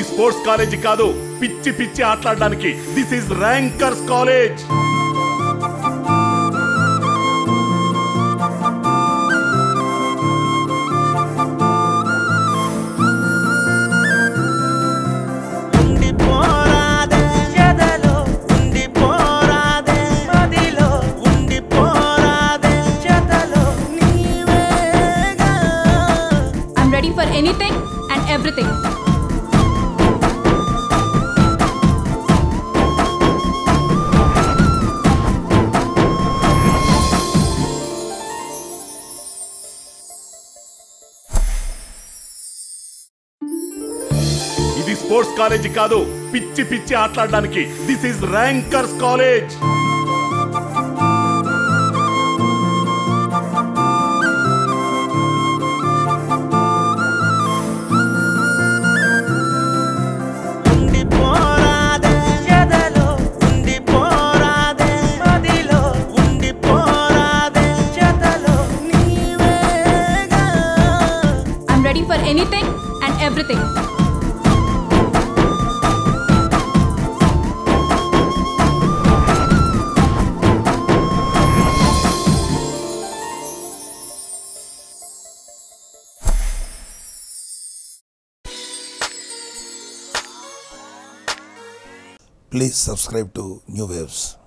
ఇది sports college కాదు పిచ్చి పిచ్చి ఆటలాడడానికి దిస్ ఇస్ ర్యాంకర్స్ కాలేజ్ ఉండిపోరాదే ఎదలో ఉండిపోరాదే మదిలో ఉండిపోరాదే జతలో నీవేగా I'm ready for anything and everything. ఇది స్పోర్ట్స్ కాలేజీ కాదు పిచ్చి పిచ్చి ఆటలాడడానికి దిస్ ఇస్ ర్యాంకర్స్ కాలేజ్ ఉండిపోరాదే ఎదలో ఉండిపోరాదే మదిలో ఉండిపోరాదే జతలో నీవేగా I'm ready for anything and everything. Please subscribe to New Waves.